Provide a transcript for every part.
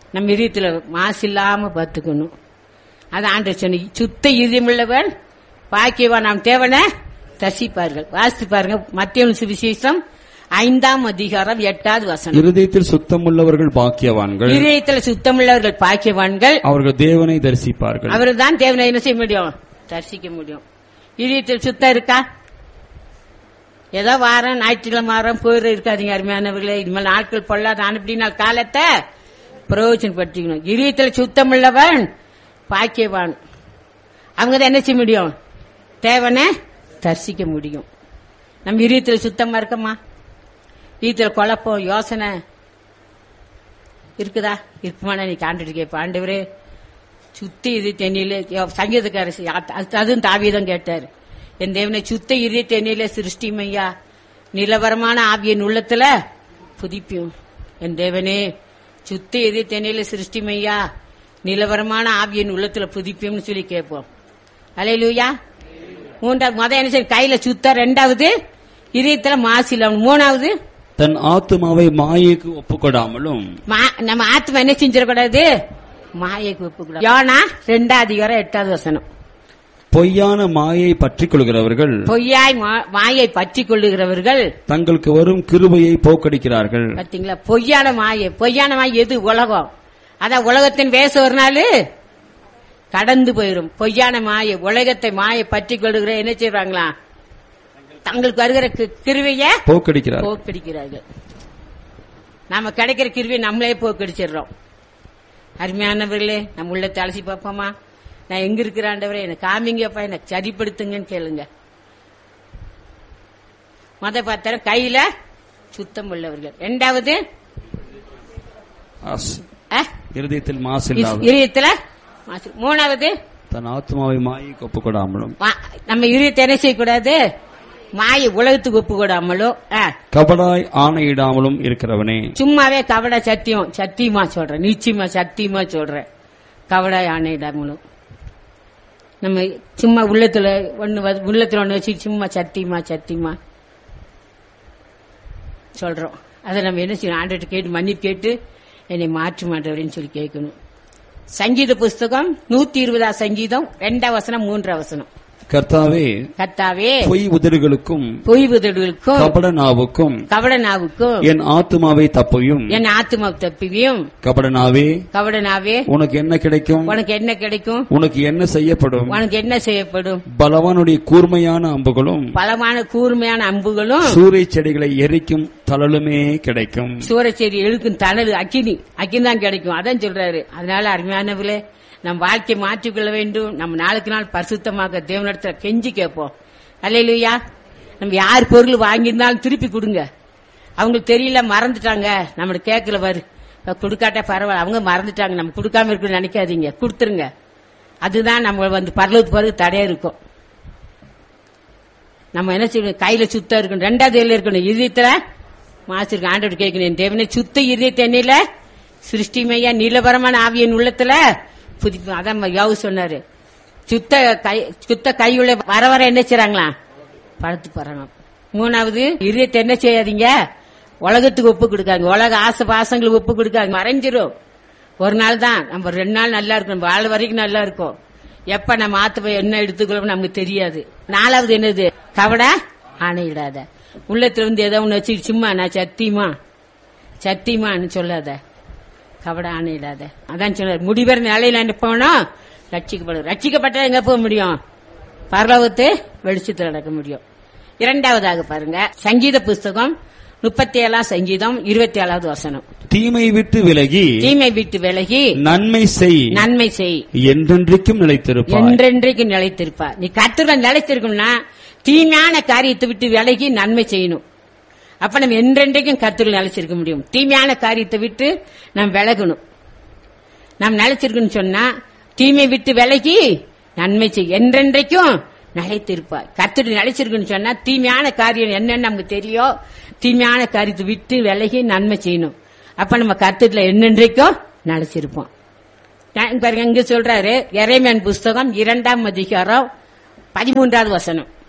நம்ம இதயத்துல மாசு இல்லாம பார்த்துக்கணும் அது ஆண்டு சொன்ன சுத்த இதயமுள்ளவன் பாக்கியவான் நாம் தேவனை தசிப்பார்கள் வாசித்து பாருங்க மத்திய சுவிசேஷம் ஐந்தாம் அதிகாரம் எட்டாவது வசனம் இருதயத்தில் சுத்தமுள்ளவர்கள் பாக்கியவான்கள் இதயத்துல சுத்தமுள்ளவர்கள் பாக்கியவான்கள் அவர்கள் தேவனை தரிசிப்பார்கள் அவர்கள் தான் தேவனை என்ன செய்ய முடியும் தரிசிக்க முடியும் இதயத்தில் சுத்தம் இருக்கா ஏதோ வாரம் ஞாயிற்றுக்கிழமை வாரம் போயிட இருக்காதீங்க அருமையானவர்களே இனிமேல் நாட்கள் பொல்லாத அனுப்பினா காலத்தை பிரயோஜனப்படுத்திக்கணும் இதயத்தில் சுத்தமுள்ளவன் பாக்கியவான் அவங்க தான் என்ன செய்ய முடியும் தேவனை தரிசிக்க முடியும் நம்ம இதயத்தில் சுத்தமா இருக்கமா இதயத்தில் குழப்பம் யோசனை இருக்குதா இருக்குமானா நீ காண்டுட்டு கேட்ப ஆண்டவரே சுத்தி இது தென்னில சங்கீதக்கார அதுவும் தாவியதான் கேட்டார் என் தேவனை சுத்த இறுதி தென்னில சிருஷ்டிமையா நிலவரமான ஆவியின் உள்ளத்துல புதிப்பியும் என் தேவனே சுத்த இறுதி தென்னில சிருஷ்டிமையா நிலவரமான ஆவியின் உள்ளத்துல புதிப்பியும்னு சொல்லி கேட்போம் அலையிலூயா மூன்றாவது முத என்ன சரி கையில சுத்த ரெண்டாவது இதயத்துல மாசில மூணாவது தன் ஆத்துமாவை மாயைக்கு ஒப்புக்கொடாமலும் மா- நம்ம ஆத்மா என்ன செஞ்சிடக்கூடாது மாயைக்கு ஒப்புக்கூடாது யோனா ரெண்டாவது அதிகாரம் எட்டாவது வசனம் பொய்யான மாயை பற்றிக் கொள்கிறவர்கள் பொய்யாய் மா- மாயை பற்றி கொள்ளுகிறவர்கள் தங்களுக்கு வரும் கிருபையை போக்கடிக்கிறார்கள் பாத்தீங்களா பொய்யான மாயை பொய்யான மாயை எது உலகம் அதான் உலகத்தின் வேச ஒரு நாள் கடந்து போயிரும் பொய்யான மாயை உலகத்தை மாயை பற்றி கொள்ளுகிற என்ன செய்வாங்களா தங்களுக்கு வருகிற கி- கிருவைய போக்கடிக்கிறார்கள் போக்கடிக்கிறார்கள் நாம கிடைக்கிற கிருவியை நம்மளே போக்கடிச்சிடுறோம் அருமையானவர்களே நம்ம உள்ளத்தை அலசி பார்ப்போமா நான் எங்க இருக்கிற ஆண்டவரே எனக்கு காமிங்கப்பா எனக்கு சரிப்படுத்துங்கன்னு கேளுங்க மத பாத்திரம் கையில சுத்தம் உள்ளவர்கள் ரெண்டாவது ஆஸ்- அஹ், இருதயத்தில் மாசு இல்லாத இதயத்துல மாசு. மூணாவது தன் ஆத்மாவை மாயைக்கு ஒப்புக்கொடாமலும் மா- நம்ம இதயத்தை என்ன செய்யக்கூடாது மாய உலகத்துக்கு ஒப்பு கூடாமலும் அஹ், கபடாய் ஆணையிடாமலும் இருக்கிறவனே சும்மாவே கவட சத்தியம் சத்தியமா சொல்றேன் நிச்சயமா சத்தியமா சொல்றேன் கவட யானையிடாமலும் நம்ம சும்மா உள்ளத்துல ஒண்ணு வ- உள்ளத்துல ஒண்ணு வச்சு சும்மா சத்தியமா சத்தியமா சொல்றோம் அதை நம்ம என்ன செய்யணும் ஆண்டுகிட்ட கேட்டு மன்னிப்பு கேட்டு என்னை மாற்று மாட்டவரேன்னு சொல்லி கேட்கணும் சங்கீத புஸ்தகம் நூத்தி இருபதாம் சங்கீதம் ரெண்டாம் வசனம் மூன்றாம் வசனம் கர்த்தாவே கத்தாவே பொய் உதடுகளுக்கும் பொய் உதடுகளுக்கும் கபட நாவுக்கும் கவட நாவுக்கும் என் ஆத்துமாவை தப்பையும் என் ஆத்துமா தப்பியும் கபட நாவே கவட நாவே உனக்கு என்ன கிடைக்கும் உனக்கு என்ன கிடைக்கும் உனக்கு என்ன செய்யப்படும் உனக்கு என்ன செய்யப்படும் பலவானுடைய கூர்மையான அம்புகளும் பலமான கூர்மையான அம்புகளும் சூறை செடிகளை எரிக்கும் தளலுமே கிடைக்கும் சூரச்சேரி எழுக்கும் தணல் அக்கினி அக்கினி தான் கிடைக்கும் அதான் சொல்றாரு அதனால அருமையானவர்களே நம் வாழ்க்கையை மாற்றிக்கொள்ள வேண்டும் நம்ம நாளுக்கு நாள் பரிசுத்தமாக தேவனிடத்துல கெஞ்சி கேட்போம் அல்லையா நம்ம யார் பொருள் வாங்கியிருந்தாலும் திருப்பி கொடுங்க அவங்களுக்கு தெரியல மறந்துட்டாங்க நம்ம கேட்கல பாரு இப்ப கொடுக்காட்டா பரவாயில்ல அவங்க மறந்துட்டாங்க நம்ம கொடுக்காம இருக்குன்னு நினைக்காதீங்க கொடுத்துருங்க அதுதான் நம்ம வந்து பரலத்து பிறகு தடையா இருக்கும் நம்ம என்ன செய்யணும் கையில சுத்தம் இருக்கணும் ரெண்டாவது இதுல இருக்கணும் இதயத்துல மாசிருக்கு ஆண்டோடு கேட்கணும் என் தேவனே சுத்த இதயத்தை எண்ணில சிருஷ்டிமையா நீலபரமான ஆவியன் உள்ளத்துல புதிப்பு அதான் யோவு சொன்னாரு சுத்த கை சுத்த கையுள்ள வர வர என்ன செய்றாங்களா படுத்து போறாங்க மூணாவது இதயத்தை என்ன செய்யாதீங்க உலகத்துக்கு ஒப்பு கொடுக்காங்க உலக ஆசை பாசங்களுக்கு ஒப்பு கொடுக்காங்க மறைஞ்சிரும் ஒரு நாள் தான் நம்ம ரெண்டு நாள் நல்லா இருக்கும் வாழ வரைக்கும் நல்லா இருக்கும் எப்ப நம்ம ஆத்து என்ன எடுத்துக்கிறோம் நமக்கு தெரியாது நாலாவது என்னது கவட ஆணையிடாத உள்ளத்துல வந்து ஏதோ ஒண்ணு வச்சு சும்மா நான் சத்தியமா சத்தியமான்னு சொல்லாத கவட ஆணையிடாத அதான் சொன்னார் முடிவர நிலையில போனோம் ரட்சிக்கப்படும் ரட்சிக்கப்பட்டா எங்க போக முடியும் பரலோகத்து வெளிச்சத்தில் நடக்க முடியும் இரண்டாவதாக பாருங்க சங்கீத புஸ்தகம் முப்பத்தி ஏழாம் சங்கீதம் இருபத்தி ஏழாவது வசனம் தீமை விட்டு விலகி தீமை விட்டு விலகி நன்மை செய் நன்மை செய் என்றென்றைக்கும் நிலைத்திருப்பாய் என்றென்றைக்கு நிலைத்திருப்பா நீ கத்துற நிலைத்திருக்கணும்னா தீமையான காரியத்தை விட்டு விலகி நன்மை செய்யணும் அப்ப நம்ம என்றென்றைக்கும் கத்துரு நிலைச்சிருக்க முடியும் தீமையான காரியத்தை விட்டு நாம் விலகணும் நாம் நிலைச்சிருக்கணும் சொன்னா தீமை விட்டு விலகி நன்மை செய் என்றென்றைக்கும் நிலைத்திருப்பாய் கத்துட்டு நிலைச்சிருக்குன்னு சொன்னா தீமையான காரியம் என்னன்னு நமக்கு தெரியும் தீமையான காரியத்தை விட்டு விலகி நன்மை செய்யணும் அப்ப நம்ம கத்துட்டுல என்னென்றைக்கும் நிலைச்சிருப்போம் நான் பாருங்க இங்க சொல்றாரு இறைமன் புஸ்தகம் இரண்டாம் அதிகாரம் பதிமூன்றாவது வசனம்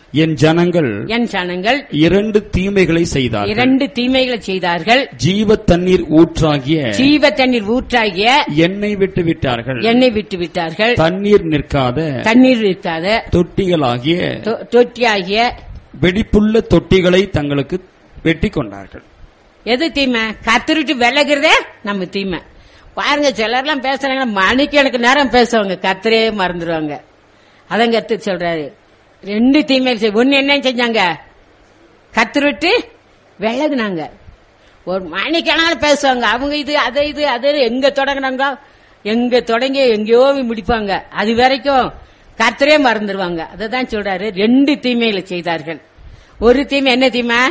என் ஜனங்கள் என் ஜனங்கள் இரண்டு தீமைகளை செய்தார்கள் இரண்டு தீமைகளை செய்தார்கள் ஜீவ தண்ணீர் ஊற்றாகிய ஜீவ தண்ணீர் ஊற்றாகிய எண்ணெய் விட்டு விட்டார்கள் எண்ணெய் விட்டு விட்டார்கள் தண்ணீர் நிற்காத தண்ணீர் இருக்காத தொட்டிகளாகிய தொ- தொட்டியாகிய வெடிப்புள்ள தொட்டிகளை தங்களுக்கு வெட்டி கொண்டார்கள் எது தீமை கத்துருட்டு விலகிறதே நம்ம தீமை பாருங்க சிலர்லாம் பேசுறாங்க மணிக்கு எனக்கு நேரம் பேசுவாங்க கத்தரே மறந்துடுவாங்க அதான் கத்து சொல்றாரு ரெண்டு தீமை செய்- ஒண்ணு என்ன செஞ்சாங்க கத்துருட்டு விலகுனாங்க ஒரு மணிக்கணக்கில் பேசுவாங்க அவங்க இது அதை இது அது எங்க தொடங்குனாங்க எங்க தொடங்கி எங்கேயோ போய் முடிப்பாங்க அது வரைக்கும் கர்த்தரே மறந்துடுவாங்க அதை தான் சொல்றாரு ரெண்டு தீமைகளை செய்தார்கள் ஒரு தீமை என்ன தீமை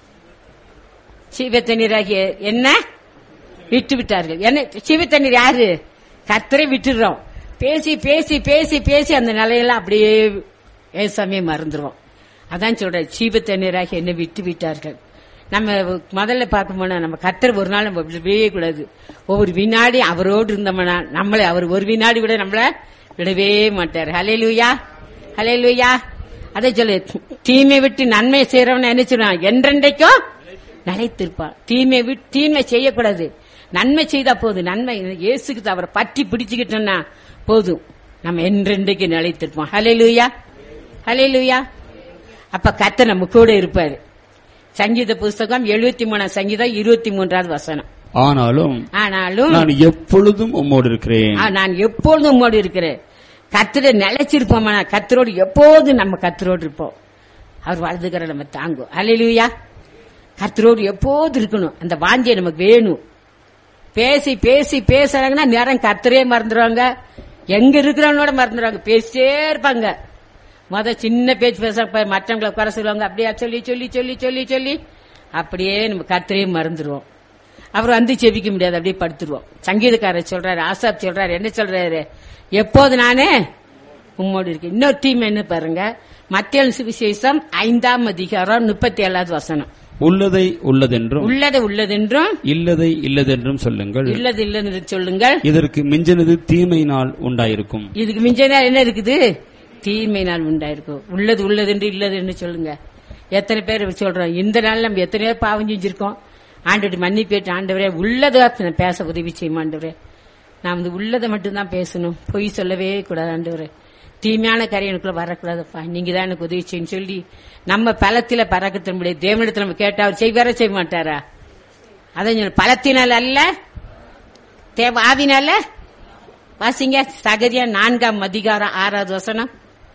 சீவத்தண்ணீராகிய என்ன விட்டு விட்டார்கள் என்ன சீவத்தண்ணீர் யாரு கர்த்தரை விட்டுடுறோம் பேசி பேசி பேசி பேசி அந்த நிலையெல்லாம் அப்படியே ஏசாமியே மறந்துடுவோம் அதான் சொல்றேன் சீவத்தண்ணீராகிய என்ன விட்டு விட்டார்கள் நம்ம முதல்ல பார்க்கணும்னா நம்ம கர்த்தர் ஒரு நாள் நம்ம விடவே கூடாது ஒவ்வொரு வினாடி அவரோடு இருந்தோம்னா நம்மளை அவர் ஒரு வினாடி விட நம்மள விடவே மாட்டார் ஹலே லூயா ஹலே லூயா அதை சொல்லு தீமை விட்டு நன்மை செய்யறவன என்ன சொல்லுவான் என்றென்றைக்கும் நிலைத்திருப்பான் தீமை விட்டு தீமை செய்யக்கூடாது நன்மை செய்தா போதும் நன்மை இயேசுக்கு அவரை பற்றி பிடிச்சுக்கிட்டோம்னா போதும் நம்ம என்றென்றைக்கு நிலைத்திருப்போம் ஹலே லூயா ஹலே லூயா அப்ப கத்த நம்ம கூட இருப்பாரு சங்கீத புஸ்தகம் எழுபத்தி மூணாம் சங்கீதம் இருபத்தி மூன்றாவது வசனம் ஆனாலும் ஆனாலும் நான் எப்பொழுதும் உம்மோடு இருக்கிறேன் ஆ, நான் எப்பொழுதும் உம்மோடு இருக்கிறேன் கத்திர நிலைச்சிருப்போம்னா கத்தரோடு எப்போதும் நம்ம கத்தரோடு இருப்போம் அவர் வலதுகிற நம்ம தாங்கும் அலையிலுயா கத்தரோடு எப்போதும் இருக்கணும் அந்த வாஞ்சியை நமக்கு வேணும் பேசி பேசி பேசுறாங்கன்னா நேரம் கத்தரே மறந்துடுவாங்க எங்க இருக்கிறவனோட மறந்துடுவாங்க பேசிட்டே இருப்பாங்க முத சின்ன பேச்சு பேச மற்றவங்களை குறை சொல்லுவாங்க அப்படியே சொல்லி சொல்லி சொல்லி சொல்லி சொல்லி அப்படியே நம்ம கத்தரே மறந்துடுவோம் அவர் வந்து செவிக்க முடியாது அப்படியே படுத்துருவோம் சங்கீதக்காரர் சொல்றாரு ஆசாப் சொல்றாரு என்ன சொல்றாரு எப்போது நானே உம்மோடு இருக்கேன் இன்னொரு டீம் என்ன பாருங்க மத்திய சுவிசேஷம் ஐந்தாம் அதிகாரம் முப்பத்தி ஏழாவது வசனம் உள்ளதை உள்ளதென்றும் உள்ளது உள்ளதென்றும் இல்லதை இல்லதென்றும் சொல்லுங்கள் இல்லது இல்லது சொல்லுங்கள் இதற்கு மிஞ்சினது தீமையினால் உண்டாயிருக்கும் இதுக்கு மிஞ்சினா என்ன இருக்குது தீமை நாள் உண்டாயிருக்கும் உள்ளது உள்ளது என்று இல்லது என்று சொல்லுங்க எத்தனை பேர் சொல்றோம் இந்த நாள் நம்ம எத்தனை பேர் பாவம் செஞ்சிருக்கோம் ஆண்டோட மன்னிப்பேட்டு ஆண்டவரே உள்ளதை பேச உதவி செய்யும் ஆண்டவரே நான் வந்து உள்ளதை மட்டும்தான் பேசணும் பொய் சொல்லவே கூடாது ஆண்டவரே தீமையான காரியம் எனக்குள்ள வரக்கூடாதுப்பா நீங்க தான் எனக்கு உதவி செய்யும் சொல்லி நம்ம பலத்தில பறக்கத்த முடியாது தேவனிடத்துல நம்ம கேட்டா அவர் செய்வார செய்ய மாட்டாரா அதான் சொல்ல பலத்தினால் அல்ல தேவ ஆவினால வாசிங்க சகதியா நான்காம் அதிகாரம் ஆறாவது வசனம்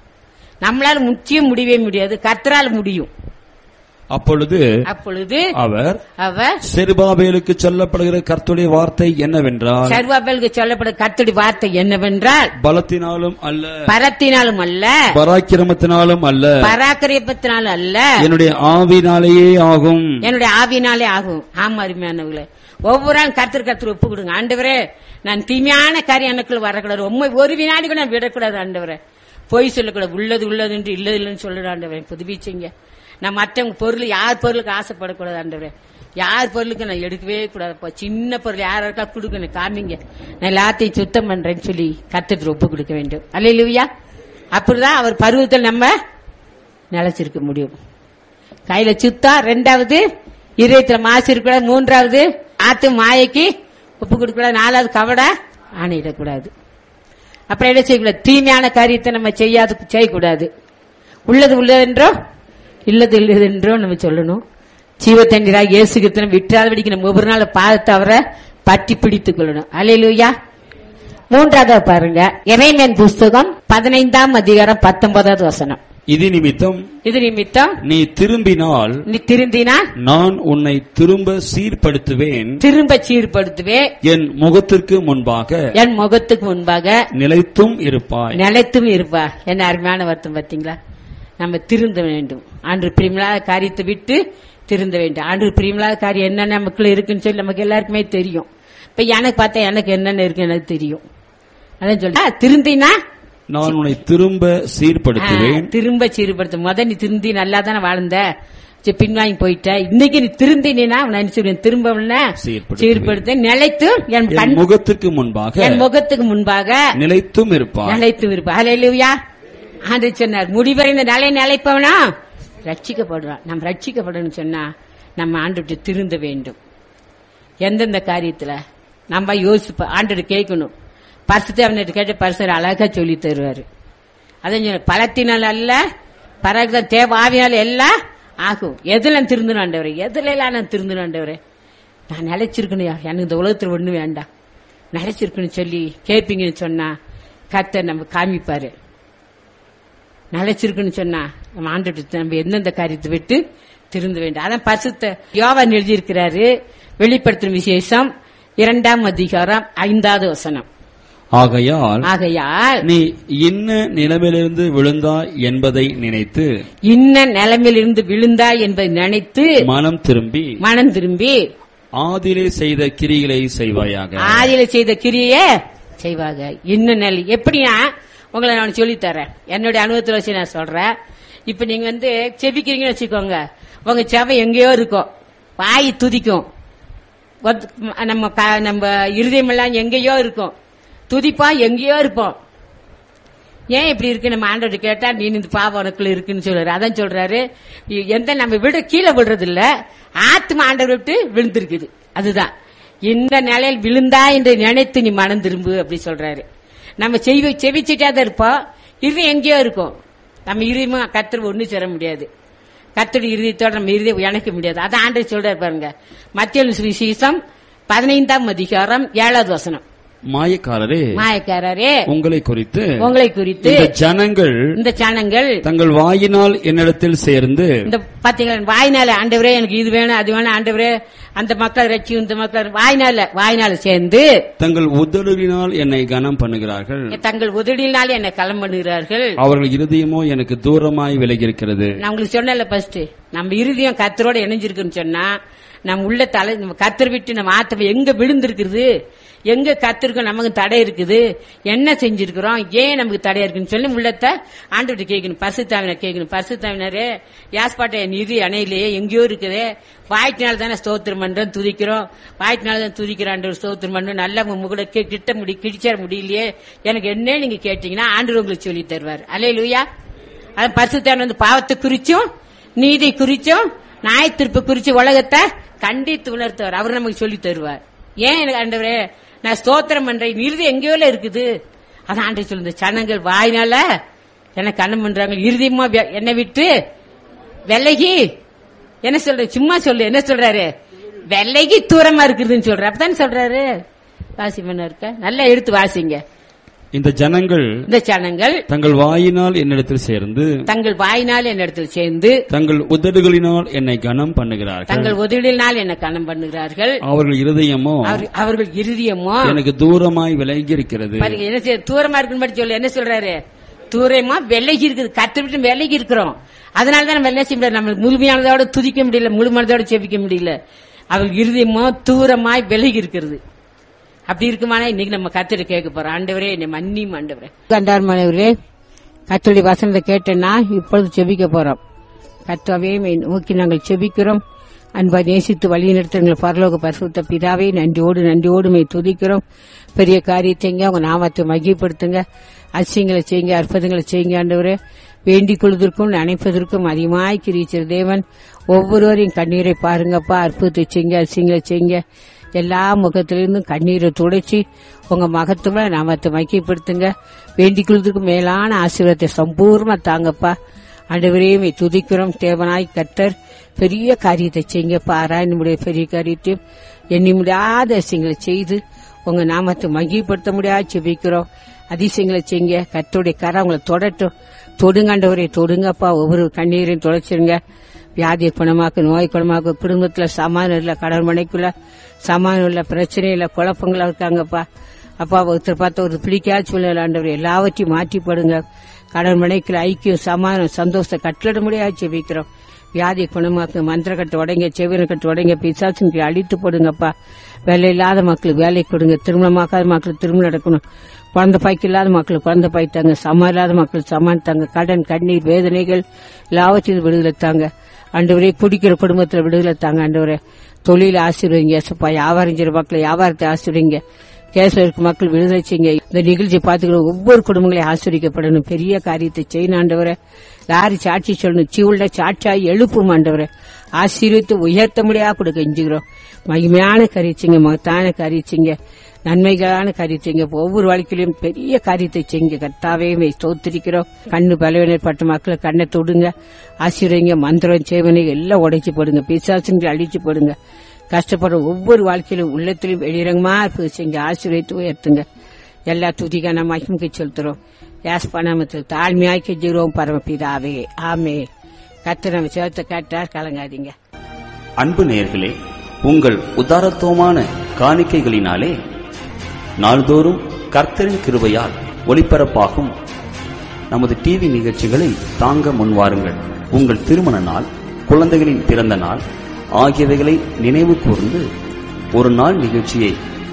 நம்மளால முற்றியும் முடியவே முடியாது கர்த்தரால் முடியும் அப்பொழுது அப்பொழுது அவர் அவர் செருபாபேலுக்கு சொல்லப்படுகிற கர்த்துடைய வார்த்தை என்னவென்றால் சர்வாபேலுக்கு சொல்லப்படும் கர்த்தருடைய வார்த்தை என்னவென்றால் பலத்தினாலும் அல்ல பரத்தினாலும் அல்ல பராக்கிரமத்தினாலும் அல்ல பராக்கிரமத்தினாலும் அல்ல என்னுடைய ஆவினாலேயே ஆகும் என்னுடைய ஆவினாலே ஆகும் ஆமா அருமையானவங்களே ஒவ்வொரு நாள் கர்த்தர் கர்த்தர் ஒப்பு கொடுங்க ஆண்டவரே நான் தீமையான காரியம் எனக்குள்ள வரக்கூடாது உண்மை ஒரு வினாடி கூட நான் விடக்கூடாது ஆண்டவரே பொய் சொல்லக்கூடாது உள்ளது உள்ளது என்று இல்லது இல்லைன்னு சொல்லுற ஆண்டவரே புதுப்பிச்சிங்க நான் மற்றவங்க பொருள் யார் பொருளுக்கு ஆசைப்படக்கூடாது ஆண்டவரே யார் பொருளுக்கு நான் எடுக்கவே கூடாதுப்பா சின்ன பொருள் யாருக்கா கொடுக்கணும் காமிங்க நான் எல்லாத்தையும் சுத்தம் பண்றேன்னு சொல்லி கத்துட்டு ஒப்பு கொடுக்க வேண்டும் அல்லையா அப்படிதான் அவர் பருவத்தில் நம்ம நிலைச்சிருக்க முடியும் கையில சுத்தா ரெண்டாவது இதயத்துல மாசு இருக்கக்கூடாது மூன்றாவது ஆத்து மாயைக்கு உப்பு கொடுக்கக்கூடாது நாலாவது கவட ஆணையிடக்கூடாது அப்புறம் என்ன செய்யக்கூடாது தீமையான காரியத்தை நம்ம செய்யாது செய்யக்கூடாது உள்ளது உள்ளதென்றோ இல்லது இல்லதென்றோ நம்ம சொல்லணும் ஜீவ தண்ணீரா இயேசுக்கு விட்டாதபடிக்கு நம்ம ஒவ்வொரு நாள் பாதத்தை அவரை பற்றி பிடித்துக் கொள்ளணும் அலையிலுயா மூன்றாவது பாருங்க எரேமியன் புஸ்தகம் பதினைந்தாம் அதிகாரம் பத்தொன்பதாவது வசனம் இது நிமித்தம் இது நிமித்தம் நீ திரும்பினால் நீ திருந்தினா நான் உன்னை திரும்ப சீர்படுத்துவேன் திரும்ப சீர்படுத்துவே என் முகத்திற்கு முன்பாக என் முகத்துக்கு முன்பாக நிலைத்தும் இருப்பாய் நிலைத்தும் இருப்பா என்ன அருமையான வருத்தம் பார்த்தீங்களா நம்ம திருந்த வேண்டும் ஆண்டு பிரியமில்லாத காரியத்தை விட்டு திருந்த வேண்டும் ஆண்டு பிரியமில்லாத காரியம் என்னென்ன நமக்குள்ள இருக்குன்னு சொல்லி நமக்கு எல்லாருக்குமே தெரியும் இப்ப எனக்கு பார்த்தா எனக்கு என்னென்ன இருக்கு எனக்கு தெரியும் அதான் சொல்லி திருந்தினா நான் உன்னை திரும்ப சீர்படுத்துவேன் ஆ, திரும்ப சீர்படுத்த முத நீ திருந்தி நல்லா தானே வாழ்ந்த சரி, பின்வாங்கி போயிட்ட இன்னைக்கு நீ திருந்தினா நான் சொல்றேன் திரும்ப சீர்படுத்துவேன். சீர்படுத்த நிலைத்து என் என் கண் முகத்திற்கு முன்பாக என் முகத்துக்கு முன்பாக நிலைத்தும் இருப்பாய் நிலைத்து இருப்பா ஹalleluya ஆண்டு சொன்னார் முடிவடைந்த நிலை நிலைப்பவனா ரட்சிக்கப்படுறான் நம்ம ரட்சிக்கப்படணும்னு சொன்னா நம்ம ஆண்டு விட்டு திருந்த வேண்டும் எந்தெந்த காரியத்துல நம்ம யோசிப்ப ஆண்டு கேட்கணும் பரிசுத்தை அவன்கிட்ட கேட்டு பரிசர் அழகா சொல்லி தருவாரு அதான் சொன்ன பலத்தினால் அல்ல பரக தேவ ஆவியால் எல்லாம் ஆகும் எதுல நான் திருந்தணும் ஆண்டவரே எதுல எல்லாம் நான் திருந்தணும் ஆண்டவரே நான் நிலைச்சிருக்கணும் எனக்கு இந்த உலகத்துல ஒண்ணு வேண்டாம் நிலைச்சிருக்கணும் சொல்லி கேட்பீங்கன்னு சொன்னா கர்த்தர் நம்ம காமிப்பாரு நிலைச்சிருக்குன்னு சொன்னா நம்ம ஆண்டு நம்ம எந்தெந்த காரியத்தை விட்டு திருந்த வேண்டும் அதான் பரிசுத்த யோவான் எழுதியிருக்கிறாரு வெளிப்படுத்தும் விசேஷம் இரண்டாம் அதிகாரம் ஐந்தாவது வசனம் ஆகையால் ஆகையால் நீ இன்ன நிலைமையிலிருந்து விழுந்தாய் என்பதை நினைத்து இன்ன நிலைமையிலிருந்து விழுந்தாய் என்பதை நினைத்து மனம் திரும்பி மனம் திரும்பி ஆதிலே செய்த கிரிகளை செய்வாயாக ஆதியில செய்த கிரியே செய்வாங்க இன்னும் நிலை எப்படியா உங்களை நான் சொல்லித் தரேன் என்னுடைய அனுபவத்தில் வச்சு நான் சொல்றேன் இப்ப நீங்க வந்து செபிக்கிறீங்கன்னு வச்சுக்கோங்க உங்க செவை எங்கேயோ இருக்கும் வாய் துதிக்கும் ஒத்- நம்ம க- நம்ம இருதயம் எல்லாம் எங்கேயோ இருக்கும் துதிப்பா எங்கேயோ இருப்போம் ஏன் இப்படி இருக்கு நம்ம ஆண்டவர் கேட்டா நீ இந்த பாவம் உனக்குள்ள இருக்குன்னு சொல்றாரு அதான் சொல்றாரு இ- எந்த நம்ம விட கீழே விடுறது இல்ல ஆத்மா ஆண்டவர் விட்டு விழுந்திருக்குது அதுதான் இந்த நிலையில் விழுந்தா என்று நினைத்து நீ மனம் திரும்பு அப்படி சொல்றாரு நம்ம செவி செவிச்சிட்டே தான் இருப்போம் இது எங்கேயோ இருக்கும் நம்ம இருதயமா கத்தர் ஒண்ணு சேர முடியாது கத்தடி இருதயத்தோட நம்ம இருதயம் இணைக்க முடியாது அதான் ஆண்டவர் சொல்றாரு பாருங்க மத்திய சுவிசேஷம் பதினைந்தாம் அதிகாரம் ஏழாவது வசனம் மாயக்காரரே மாயக்காரரே உங்களை குறித்து உங்களை குறித்து இந்த ஜனங்கள் இந்த சனங்கள் தங்கள் வாயினால் என்னிடத்தில் சேர்ந்து இந்த பாத்தீங்களா வாய்னால ஆண்டவரே எனக்கு இது வேணும் அது வேணும் ஆண்டவரே அந்த மக்கள் ரட்சி இந்த மக்கள் வாய்னால வாய்னால சேர்ந்து தங்கள் உதடுகளினால் என்னை கனம் பண்ணுகிறார்கள் தங்கள் உதடியினாலே என்னை களம் பண்ணுகிறார்கள் அவர்கள் இருதயமோ எனக்கு தூரமாய் விலகியிருக்கிறது நான் உங்களுக்கு சொன்னல ஃபர்ஸ்ட் நம்ம இருதயம் கத்தரோட இணைஞ்சிருக்குன்னு சொன்னா நம்ம உள்ள தலை நம்ம கத்தர் விட்டு நம்ம ஆத்தம் எங்க விழுந்திருக்குது எங்க கத்திருக்கோம் நமக்கு தடை இருக்குது என்ன செஞ்சிருக்கிறோம் ஏன் நமக்கு தடையா இருக்குன்னு சொல்லி உள்ளத்தை ஆண்டு கேட்கணும் பரிசுத்தாவினர் கேட்கணும் பரிசுத்தாவினரே யாஸ்பாட்டை என் நிதி அணையிலேயே எங்கேயோ இருக்குது வாய்ட்டினால தானே ஸ்தோத்திரம் பண்றோம் துதிக்கிறோம் வாய்ட்டினால தான் துதிக்கிறான் ஸ்தோத்திரம் பண்றோம் நல்லா முகட கிட்ட முடி கிடிச்சிட முடியலையே எனக்கு என்ன நீங்க கேட்டீங்கன்னா ஆண்டு உங்களுக்கு சொல்லி தருவார் அலே லூயா அது பரிசுத்தான் வந்து பாவத்தை குறிச்சும் நீதி குறிச்சும் நியாயத்திருப்பு குறிச்சு உலகத்தை கண்டித்து உணர்த்துவார் அவர் நமக்கு சொல்லி தருவார் ஏன் எனக்கு ஆண்டவரே நான் ஸ்தோத்திரம் பண்றேன் இறுதி எங்கேயோ இருக்குது அதான் ஆண்டை சொல்லுங்க சனங்கள் வாயினால எனக்கு கண்ணம் பண்றாங்க இறுதியமா வெ- என்னை விட்டு விலகி என்ன சொல்ற சும்மா சொல்லு என்ன சொல்றாரு விலகி தூரமா இருக்குதுன்னு சொல்ற அப்பதானே சொல்றாரு வாசி பண்ண இருக்க நல்லா எடுத்து வாசிங்க இந்த ஜனங்கள் இந்த சனங்கள் தங்கள் வாயினால் என்னிடத்தில் சேர்ந்து தங்கள் வாயினால் என்னிடத்தில் சேர்ந்து தங்கள் உதடுகளினால் என்னை கனம் பண்ணுகிறார்கள் தங்கள் உதவினால் என்ன கணம் பண்ணுகிறார்கள் அவர்கள் இருதயமோ அவர்- அவர்கள் இருதயமோ எனக்கு தூரமாய் விலகி இருக்கிறது பாருங்க என்ன செய்ய தூரமா இருக்குன்னு சொல்லு என்ன சொல்றாரு தூரமா விலகி இருக்குது கத்து விட்டு விலகி இருக்கிறோம் அதனாலதான் நம்ம என்ன செய்ய முடியாது நம்ம முழுமையானதோட துதிக்க முடியல முழுமையானதோட செபிக்க முடியல அவர்கள் இருதயமோ தூரமாய் விலகி இருக்கிறது அப்படி இருக்குமானா இன்னைக்கு நம்ம கத்திர கேட்க போறோம் ஆண்டவரே என்னை மன்னியும் ஆண்டவரே கண்டார்மானவரே கத்தருடைய வசனத்தை கேட்டேன்னா இப்பொழுது செபிக்க போறோம் கத்தாவே நோக்கி நாங்கள் செபிக்கிறோம் அன்பா நேசித்து வழி நடத்துங்கள் பரலோக பரிசுத்த பிதாவே நன்றியோடு நன்றியோடு மை துதிக்கிறோம் பெரிய காரியத்தைங்க உங்க நாமத்தை மகிப்படுத்துங்க அதிசயங்களை செய்யுங்க அற்புதங்களை செய்யுங்க ஆண்டவரே வேண்டிக் கொள்வதற்கும் நினைப்பதற்கும் அதிகமாய் கிரிச்சிற தேவன் ஒவ்வொருவரையும் கண்ணீரை பாருங்கப்பா அற்புதத்தை செய்யுங்க அதிசயங்களை செய்யுங்க எல்லா முகத்திலிருந்தும் கண்ணீரை துடைச்சி உங்க மகத்துவ நாமத்தை மகிப்படுத்துங்க வேண்டிக் கொள்வதற்கு மேலான ஆசீர்வாதத்தை சம்பூர்ணமா தாங்கப்பா ஆண்டவரையுமே துதிக்கிறோம் தேவனாய் கர்த்தர் பெரிய காரியத்தை செய்யுங்கப்பா ஆராயணுடைய பெரிய காரியத்தையும் எண்ணி முடியாத விஷயங்களை செய்து உங்க நாமத்தை மகிழ்படுத்த முடியாது செபிக்கிறோம் அதிசயங்களை செய்யுங்க கர்த்தருடைய கரை உங்களை தொடட்டும் தொடுங்காண்டவரை தொடுங்கப்பா ஒவ்வொரு கண்ணீரையும் தொலைச்சிருங்க வியாதியை குணமாக்கு நோய் குணமாக்கு குடும்பத்துல சமாதானம் இல்ல கடன் மனைக்குள்ள சமாதானம் இல்ல பிரச்சனை இல்ல குழப்பங்களா இருக்காங்கப்பா அப்பா ஒருத்தர் பார்த்த ஒரு பிடிக்காத சூழ்நிலை ஆண்டவர் எல்லாவற்றையும் மாற்றி போடுங்க கடன் மனைக்குள்ள ஐக்கியம் சமாதானம் சந்தோஷத்தை கட்டளிட முடியாது ஜெபிக்கிறோம் வியாதி குணமாக்கு மந்திர கட்டு உடைங்க செவின கட்டு உடைங்க பிசாசுக்கு அழித்து போடுங்கப்பா வேலை இல்லாத மக்களுக்கு வேலை கொடுங்க திருமணமாக்காத மக்களுக்கு திருமணம் நடக்கணும் குழந்தை பாய்க்கு இல்லாத மக்களுக்கு குழந்தை பாய் தாங்க சமம் இல்லாத மக்களுக்கு சமான் தாங்க கடன் கண்ணீர் வேதனைகள் எல்லாவற்றையும் விடுதலை தாங்க ஆண்டவரே குடிக்கிற குடும்பத்துல விடுதலை தாங்க ஆண்டவரே தொழில ஆசீர்வதிங்க ஏசப்பா வியாபாரம் செய்யற மக்களை வியாபாரத்தை ஆசீர்வதிங்க கேஸ்ல இருக்க மக்கள் விடுதலை செய்யுங்க இந்த நிகழ்ச்சி பார்த்துக்கிற ஒவ்வொரு குடும்பங்களையும் ஆசிரியக்கப்படணும் பெரிய காரியத்தை செய்யணும் ஆண்டவரை யாரு சாட்சி சொல்லணும் சிவுள்ள சாட்சியாய் எழுப்பும் ஆண்டவரை ஆசீர்வித்து உயர்த்த முடியா கொடுக்க எஞ்சுகிறோம் மகிமையான காரியச்சிங்க மகத்தான காரியச்சிங்க நன்மைகளான காரியத்தைங்க ஒவ்வொரு வாழ்க்கையிலும் பெரிய காரியத்தை செய்யுங்க கர்த்தாவே மெய் ஸ்தோத்திரிக்கிறோம் கண்ணு பலவீனப்பட்ட மக்களை கண்ணை தொடுங்க ஆசீர்வதிங்க மந்திரம் சேவனை எல்லாம் உடைச்சு போடுங்க பிசாசுங்களை அழிச்சு போடுங்க கஷ்டப்படுற ஒவ்வொரு வாழ்க்கையிலும் உள்ளத்திலும் வெளிரங்கமா இருப்பது செஞ்சு ஆசீர்வதித்து உயர்த்துங்க எல்லா துதிக்கான மகிமுக்கு செலுத்துறோம் யாஸ் பண்ணாமத்து தாழ்மையாய் கெஞ்சுகிறோம் பரமபிதாவே ஆமே கத்து நம்ம சேர்த்த கேட்டார் கலங்காதீங்க அன்பு நேயர்களே உங்கள் உதாரத்துவமான காணிக்கைகளினாலே நாள்தோறும் கர்த்தரின் கிருபையால் ஒளிபரப்பாகும் நமது டிவி நிகழ்ச்சிகளை தாங்க முன்வாருங்கள் உங்கள் திருமண நாள் குழந்தைகளின் பிறந்த நாள் ஆகியவைகளை நினைவு கூர்ந்து ஒரு நாள் நிகழ்ச்சியை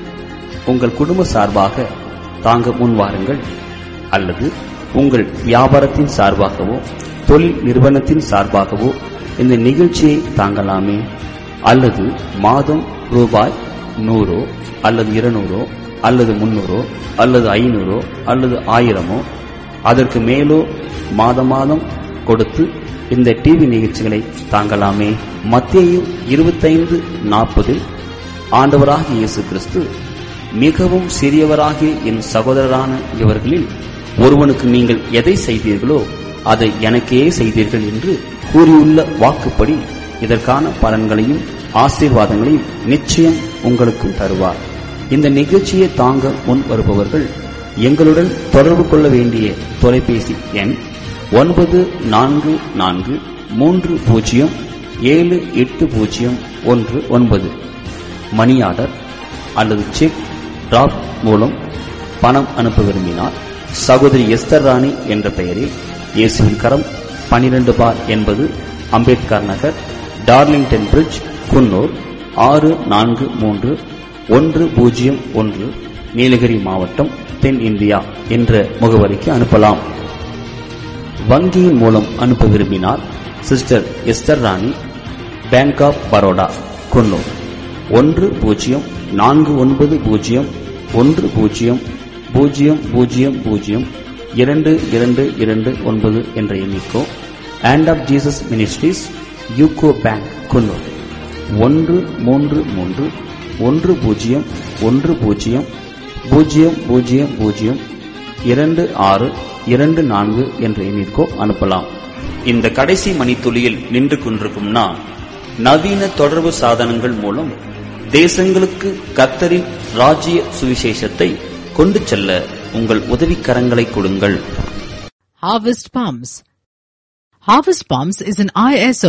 உங்கள் குடும்ப சார்பாக தாங்க முன்வாருங்கள் அல்லது உங்கள் வியாபாரத்தின் சார்பாகவோ தொழில் நிறுவனத்தின் சார்பாகவோ இந்த நிகழ்ச்சியை தாங்கலாமே அல்லது மாதம் ரூபாய் நூறோ அல்லது இருநூறோ அல்லது முன்னூறோ அல்லது ஐநூறோ அல்லது ஆயிரமோ அதற்கு மேலோ மாத மாதம் கொடுத்து இந்த டிவி நிகழ்ச்சிகளை தாங்கலாமே மத்திய இருபத்தைந்து நாற்பதில் ஆண்டவராகிய இயேசு கிறிஸ்து மிகவும் சிறியவராகிய என் சகோதரரான இவர்களில் ஒருவனுக்கு நீங்கள் எதை செய்தீர்களோ அதை எனக்கே செய்தீர்கள் என்று கூறியுள்ள வாக்குப்படி இதற்கான பலன்களையும் ஆசீர்வாதங்களையும் நிச்சயம் உங்களுக்கும் தருவார் இந்த நிகழ்ச்சியை தாங்க முன் வருபவர்கள் எங்களுடன் தொடர்பு கொள்ள வேண்டிய தொலைபேசி எண் ஒன்பது நான்கு நான்கு மூன்று பூஜ்ஜியம் ஏழு எட்டு பூஜ்ஜியம் ஒன்று ஒன்பது மணி ஆர்டர் அல்லது செக் டிராப் மூலம் பணம் அனுப்ப விரும்பினால் சகோதரி எஸ்தர் ராணி என்ற பெயரில் இயேசுவின் கரம் பனிரெண்டு பார் என்பது அம்பேத்கர் நகர் டார்லிங்டன் பிரிட்ஜ் குன்னூர் ஆறு நான்கு மூன்று ஒன்று பூஜ்ஜியம் ஒன்று நீலகிரி மாவட்டம் தென் இந்தியா என்ற முகவரிக்கு அனுப்பலாம் வங்கியின் மூலம் அனுப்ப விரும்பினால் sister Esther Rani bank of Baroda Coonoor ஒன்று பூஜ்ஜியம் நான்கு ஒன்பது பூஜ்ஜியம் ஒன்று பூஜ்ஜியம் பூஜ்ஜியம் பூஜ்ஜியம் பூஜ்ஜியம் இரண்டு இரண்டு இரண்டு ஒன்பது என்ற எண்ணிக்கோ hand of Jesus ministries UCO bank Coonoor ஒன்று மூன்று மூன்று ஒன்று பூஜ்ஜியம் ஒன்று பூஜ்ஜியம் பூஜ்ஜியம் பூஜ்ஜியம் பூஜ்ஜியம் இரண்டு ஆறு இரண்டு நான்கு என்ற எண்ணிற்கோ அனுப்பலாம் இந்த கடைசி மணித்துளியில் நின்று கொண்டிருக்கும் நான் நவீன தொடர்பு சாதனங்கள் மூலம் தேசங்களுக்கு கத்தரின் ராஜ்ய சுவிசேஷத்தை கொண்டு செல்ல உங்கள் உதவிக்கரங்களை கொடுங்கள் Harvest Palms. Harvest Palms is an ISO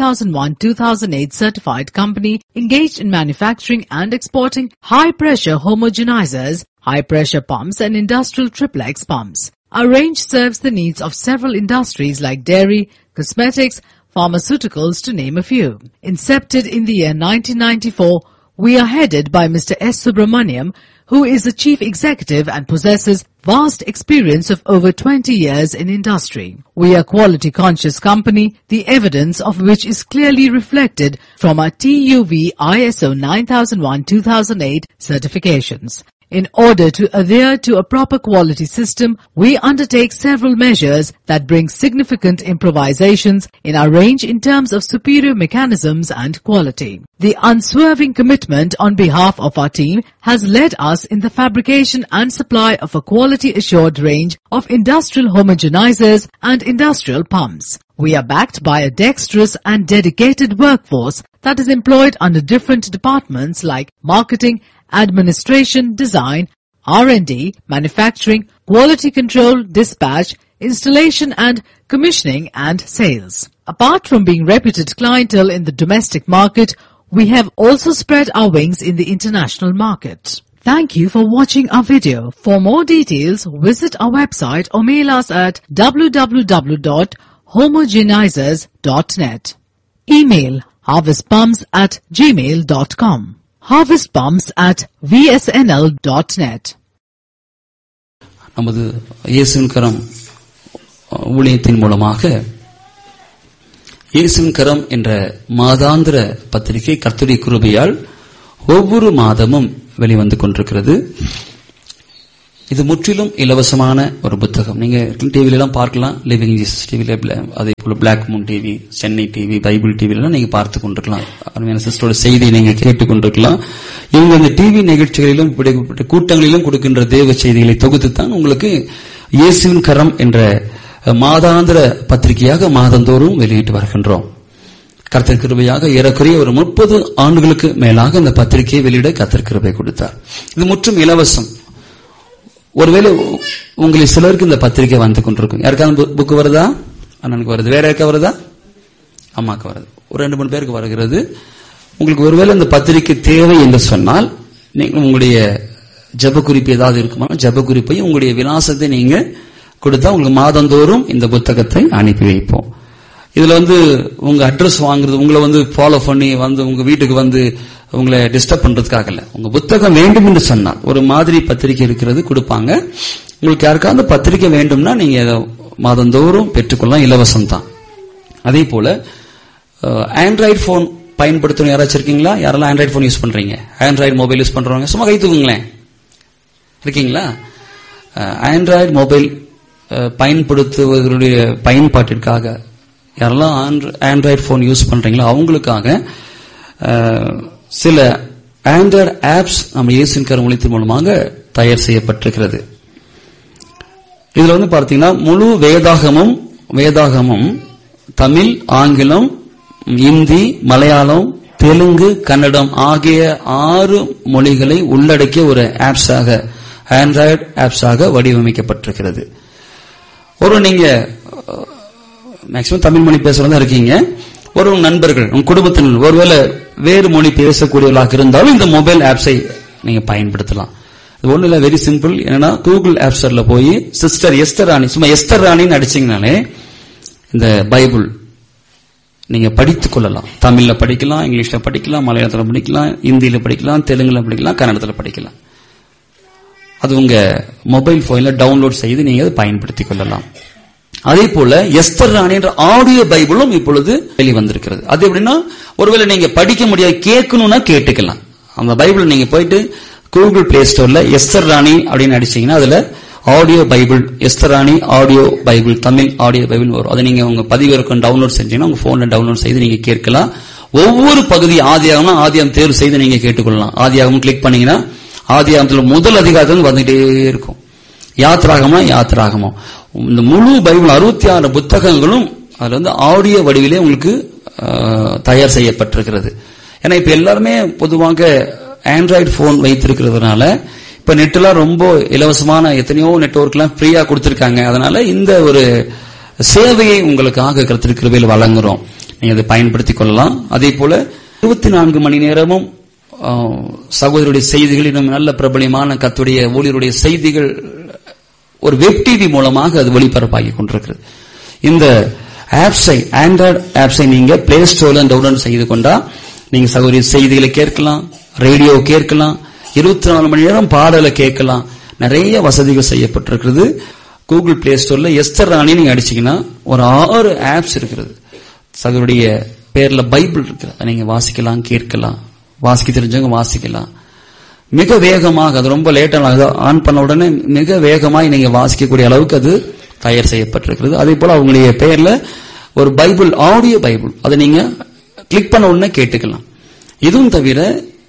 9001-2008 certified company engaged in manufacturing and exporting high-pressure homogenizers, high-pressure pumps and industrial triplex pumps. Our range serves the needs of several industries like dairy, cosmetics, pharmaceuticals to name a few. Incepted in the year 1994, we are headed by Mr. S. Subramaniam, who is the chief executive and possesses vast experience of over 20 years in industry. We are quality conscious company, the evidence of which is clearly reflected from our TUV ISO 9001-2008 certifications. In order to adhere to a proper quality system, we undertake several measures that bring significant improvisations in our range in terms of superior mechanisms and quality. The unswerving commitment on behalf of our team has led us in the fabrication and supply of a quality assured range of industrial homogenizers and industrial pumps. We are backed by a dexterous and dedicated workforce that is employed under different departments like marketing, administration, design, R&D, manufacturing, quality control, dispatch, installation and commissioning and sales. Apart from being reputed clientele in the domestic market, we have also spread our wings in the international market. Thank you for watching our video. For more details, visit our website or mail us at www.homogenizers.net. Email harvestpumps at gmail.com. harvestpumps at vsnl.net. நமது இயேசுவின் கரம் ஊழியத்தின் மூலமாக இயேசுவின் கரம் என்ற மாதாந்திர பத்திரிகை கர்த்தருடைய கிருபையால் ஒவ்வொரு மாதமும் வெளிவந்து கொண்டிருக்கிறது இது முற்றிலும் இலவசமான ஒரு புத்தகம் நீங்க டிவில எல்லாம் பார்க்கலாம் லிவிங் ஜீசஸ் டிவில அதே போல Black Moon TV Chennai TV Bible டிவில எல்லாம் நீங்க பார்த்து கொண்டிருக்கலாம் அருமையான சிஸ்டரோட செய்தியை நீங்க கேட்டுக் கொண்டிருக்கலாம் இவங்க இந்த டிவி நிகழ்ச்சிகளிலும் இப்படிப்பட்ட கூட்டங்களிலும் கொடுக்கின்ற தேவ செய்திகளை தொகுத்து தான் உங்களுக்கு இயேசுவின் கரம் என்ற மாதாந்திர பத்திரிகையாக மாதந்தோறும் வெளியிட்டு வருகின்றோம் கர்த்தர் கிருபையாக ஏறக்குறைய ஒரு முப்பது ஆண்டுகளுக்கு மேலாக இந்த பத்திரிகையை வெளியிட கர்த்தர் கிருபை கொடுத்தார் இது முற்றும் இலவசம் ஒருவேளை உ- உங்களில் சிலருக்கு இந்த பத்திரிகை வந்து கொண்டிருக்கும் யாருக்காவது புக் வருதா அண்ணனுக்கு வருது வேற யாருக்கா வருதா அம்மாக்கு வருது ஒரு ரெண்டு மூணு பேருக்கு வருகிறது உங்களுக்கு ஒருவேளை இந்த பத்திரிகை தேவை என்று சொன்னால் நீங்கள் உங்களுடைய ஜெப குறிப்பு ஏதாவது இருக்குமா ஜெப குறிப்பையும் உங்களுடைய விலாசத்தை நீங்க கொடுத்தா உங்களுக்கு மாதந்தோறும் இந்த புத்தகத்தை அனுப்பி வைப்போம் இதுல வந்து உங்க அட்ரஸ் வாங்குறது உங்களை வந்து ஃபாலோ பண்ணி வந்து உங்க வீட்டுக்கு வந்து உங்களை டிஸ்டர்ப் பண்றதுக்காக இல்ல உங்க புத்தகம் வேண்டும் என்று சொன்னால் ஒரு மாதிரி பத்திரிகை இருக்கிறது கொடுப்பாங்க உங்களுக்கு யாருக்காவது பத்திரிகை வேண்டும்னா நீங்க அதை மாதந்தோறும் பெற்றுக்கொள்ளலாம் இலவசம் தான் அதே போல ஆண்ட்ராய்டு போன் பயன்படுத்தணும் யாராச்சும் இருக்கீங்களா யாரெல்லாம் ஆண்ட்ராய்டு போன் யூஸ் பண்றீங்க ஆண்ட்ராய்டு மொபைல் யூஸ் பண்றவங்க சும்மா கை தூக்குங்களேன் இருக்கீங்களா ஆண்ட்ராய்டு மொபைல் பயன்படுத்துவதனுடைய பயன்பாட்டிற்காக யாரெல்லாம் ஆண்ட்ராய்டு போன் யூஸ் பண்றீங்களோ அவங்களுக்காக அஹ், சில ஆண்ட்ராய்டு ஆப்ஸ் நம்ம இயேசுவின் கருமொழித்தின் மூலமாக தயார் செய்யப்பட்டிருக்கிறது இதுல வந்து பார்த்தீங்கன்னா முழு வேதாகமும் வேதாகமும் தமிழ் ஆங்கிலம் இந்தி மலையாளம் தெலுங்கு கன்னடம் ஆகிய ஆறு மொழிகளை உள்ளடக்கிய ஒரு ஆப்ஸாக ஆண்ட்ராய்டு ஆப்ஸாக வடிவமைக்கப்பட்டிருக்கிறது ஒரு நீங்க மேக்சிமம் தமிழ் மொழி பேசுறதா இருக்கீங்க ஒரு உங்க நண்பர்கள் உங்க குடும்பத்தினர் ஒருவேளை வேறு மொழி பேசக்கூடியவர்களாக இருந்தாலும் இந்த மொபைல் ஆப்ஸை நீங்க பயன்படுத்தலாம் இது ஒண்ணு இல்ல வெரி சிம்பிள் என்னன்னா கூகுள் ஆப் ஸ்டோர்ல போய் சிஸ்டர் எஸ்தர் ராணி சும்மா எஸ்தர் ராணின்னு அடிச்சீங்கனாலே இந்த பைபிள் நீங்க படித்துக் கொள்ளலாம் தமிழ்ல படிக்கலாம் இங்கிலீஷ்ல படிக்கலாம் மலையாளத்துல படிக்கலாம் இந்தியில படிக்கலாம் தெலுங்குல படிக்கலாம் கன்னடத்துல படிக்கலாம் அது உங்க மொபைல் போன்ல டவுன்லோட் செய்து நீங்க அதை பயன்படுத்திக் கொள்ளலாம் அதே போல எஸ்தர் ராணி என்ற ஆடியோ பைபிளும் இப்பொழுது வெளிவந்திருக்கிறது அது எப்படின்னா ஒருவேளை நீங்க படிக்க முடியாது கேட்கணும்னா கேட்டுக்கலாம் அந்த பைபிள் நீங்க போயிட்டு கூகுள் பிளே ஸ்டோர்ல எஸ்தர் ராணி அப்படின்னு அடிச்சீங்கன்னா அதுல audio Bible Esther Rani audio Bible Tamil audio Bible வரும் அதை நீங்க உங்க பதிவிறக்கம் டவுன்லோட் செஞ்சீங்கன்னா உங்க போன்ல டவுன்லோட் செய்து நீங்க கேட்கலாம் ஒவ்வொரு பகுதி ஆதியாகம்னா ஆதியாகம் தேர்வு செய்து நீங்க கேட்டுக்கொள்ளலாம் ஆதியாகம் கிளிக் பண்ணீங்கன்னா ஆதியாகத்துல முதல் அதிகாரத்துல வந்துட்டே இருக்கும் யாத்ராகமா யாத்ராகமோ இந்த முழு பைபிள் அறுபத்தி ஆறு புத்தகங்களும் அதுல வந்து ஆடியோ வடிவிலே உங்களுக்கு ஆஹ், தயார் செய்யப்பட்டிருக்கிறது ஏன்னா இப்ப எல்லாருமே பொதுவாக ஆண்ட்ராய்டு போன் வைத்திருக்கிறதுனால இப்ப நெட்லாம் ரொம்ப இலவசமான எத்தனையோ நெட்வொர்க்லாம் ஃப்ரீயா கொடுத்திருக்காங்க அதனால இந்த ஒரு சேவையை உங்களுக்காக கருத்திருக்கிறவையில் வழங்குறோம் நீங்க அதை பயன்படுத்திக் கொள்ளலாம் அதே போல இருபத்தி நான்கு மணி நேரமும் ஆஹ், சகோதரருடைய செய்திகள் இன்னும் நல்ல பிரபலியமான கத்துடைய ஊழியருடைய செய்திகள் ஒரு வெப் டிவி மூலமாக அது ஒளிபரப்பாகி கொண்டிருக்கிறது இந்த ஆப்ஸை ஆண்ட்ராய்டு ஆப்ஸை நீங்க பிளே ஸ்டோர்ல டவுன்லோட் செய்து கொண்டா நீங்க சகோதரி செய்திகளை கேட்கலாம் ரேடியோ கேட்கலாம் இருபத்தி நாலு மணி நேரம் பாடலை கேட்கலாம் நிறைய வசதிகள் செய்யப்பட்டிருக்கிறது கூகுள் பிளே ஸ்டோர்ல எஸ்தர் ராணி நீங்க அடிச்சீங்கன்னா ஒரு ஆறு ஆப்ஸ் இருக்கிறது சகோதரிய பேர்ல பைபிள் இருக்கு அதை நீங்க வாசிக்கலாம் கேட்கலாம் வாசிக்க தெரிஞ்சவங்க வாசிக்கலாம் மிக வேகமாக அது ரொம்ப லேட்டாக ஆன் பண்ண உடனே மிக வேகமாய் நீங்க வாசிக்கக்கூடிய அளவுக்கு அது தயார் செய்யப்பட்டிருக்கிறது அதே போல அவங்களுடைய பெயர்ல ஒரு பைபிள் ஆடியோ பைபிள் அதை நீங்க கிளிக் பண்ண உடனே கேட்டுக்கலாம் இதுவும் தவிர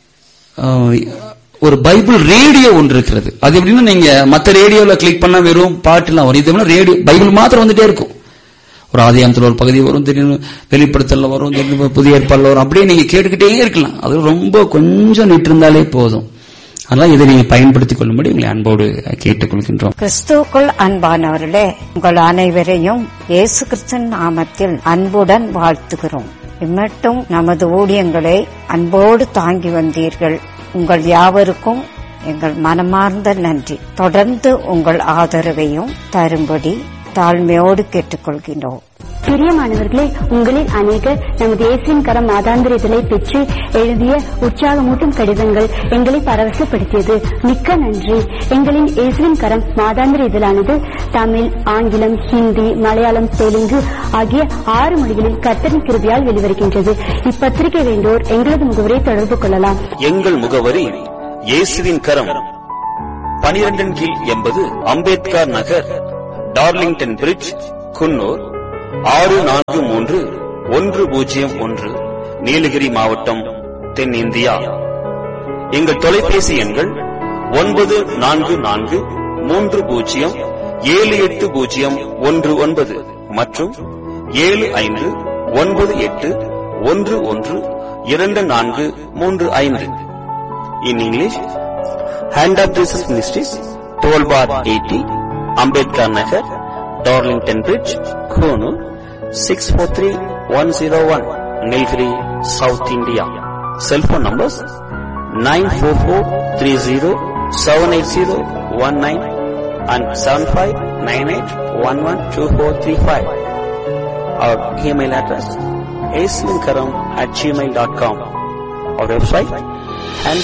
அஹ், ஒரு பைபிள் ரேடியோ ஒன்று இருக்கிறது அது எப்படின்னா நீங்க மத்த ரேடியோல கிளிக் பண்ணா வெறும் பாட்டுலாம் வரும் இது ரேடியோ பைபிள் மாத்திரம் வந்துட்டே இருக்கும் ஒரு ஆதியாமத்தில் ஒரு பகுதி வரும் திடீர்னு வெளிப்படுத்தல வரும் திடீர்னு புதிய ஏற்பாடுல வரும் அப்படியே நீங்க கேட்டுக்கிட்டே இருக்கலாம் அது ரொம்ப கொஞ்சம் நிட்டு இருந்தாலே போதும் அதனால இதை நீங்க பயன்படுத்திக் கொள்ளும்படி உங்களை அன்போடு கேட்டுக்கொள்கின்றோம் கிறிஸ்துவுக்குள் அன்பானவர்களே உங்கள் அனைவரையும் இயேசு கிறிஸ்தன் நாமத்தில் அன்புடன் வாழ்த்துகிறோம் இம்மட்டும் நமது ஊழியங்களை அன்போடு தாங்கி வந்தீர்கள் உங்கள் யாவருக்கும் எங்கள் மனமார்ந்த நன்றி தொடர்ந்து உங்கள் ஆதரவையும் தரும்படி தாழ்மையோடு கேட்டுக்கொள்கின்றோம் பிரியமானவர்களே உங்களில் அநேகர் நமது இயேசுவின் கரம் மாதாந்திர இதழை பெற்று எழுதிய உற்சாகமூட்டும் கடிதங்கள் எங்களை பரவசப்படுத்தியது மிக்க நன்றி எங்களின் இயேசுவின் கரம் மாதாந்திர இதழானது தமிழ் ஆங்கிலம் ஹிந்தி மலையாளம் தெலுங்கு ஆகிய ஆறு மொழிகளில் கர்த்தரின் கிருபியால் வெளிவருகின்றது இப்பத்திரிகை வேண்டோர் எங்களது முகவரை தொடர்பு கொள்ளலாம் எங்கள் முகவரி இயேசுவின் கரம் பனிரெண்டின் கீழ் எண்பது அம்பேத்கர் நகர் டார்லிங்டன் பிரிட்ஜ் குன்னூர் ஆறு நான்கு மூன்று ஒன்று பூஜ்ஜியம் ஒன்று நீலகிரி மாவட்டம் தென்னிந்தியா எங்கள் தொலைபேசி எண்கள் ஒன்பது நான்கு நான்கு மூன்று பூஜ்ஜியம் ஏழு எட்டு பூஜ்ஜியம் ஒன்று ஒன்பது மற்றும் ஏழு ஐந்து ஒன்பது எட்டு ஒன்று ஒன்று இரண்டு நான்கு மூன்று ஐந்து in English hand of Jesus ministries twelve bar eighty Ambedkar Nagar Darlington Bridge Coonoor six four three one zero one Nilgiri south India cellphone numbers nine four four three zero seven eight zero one nine and 7598112435. Our email address aslinkaram at gmail.com. Our website